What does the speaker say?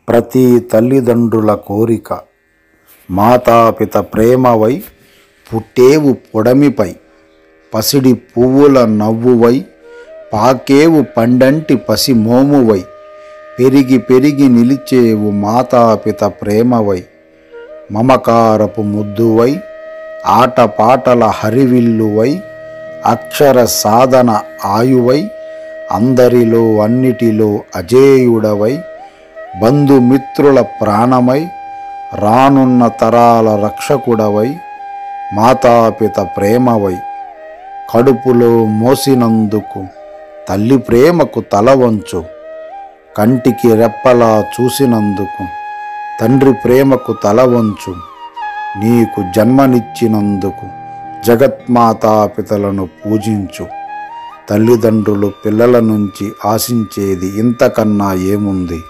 ప్రతి తల్లిదండ్రుల కోరిక మాతాపిత ప్రేమవై పుట్టేవు పొడమిపై పసిడి పువ్వుల నవ్వువై పాకేవు పండంటి పసి మోమువై పెరిగి పెరిగి నిలిచేవు మాతాపిత ప్రేమవై మమకారపు ముద్దువై ఆటపాటల హరివిల్లువై అక్షర సాధన ఆయువై అందరిలో అన్నిటిలో అజేయుడవై బంధుమిత్రుల ప్రాణమై రానున్న తరాల రక్షకుడవై మాతాపిత ప్రేమవై కడుపులో మోసినందుకు తల్లి ప్రేమకు తల వంచు కంటికి రెప్పలా చూసినందుకు తండ్రి ప్రేమకు తల వంచు నీకు జన్మనిచ్చినందుకు జగత్మాతాపితలను పూజించు తల్లిదండ్రులు పిల్లల నుంచి ఆశించేది ఇంతకన్నా ఏముంది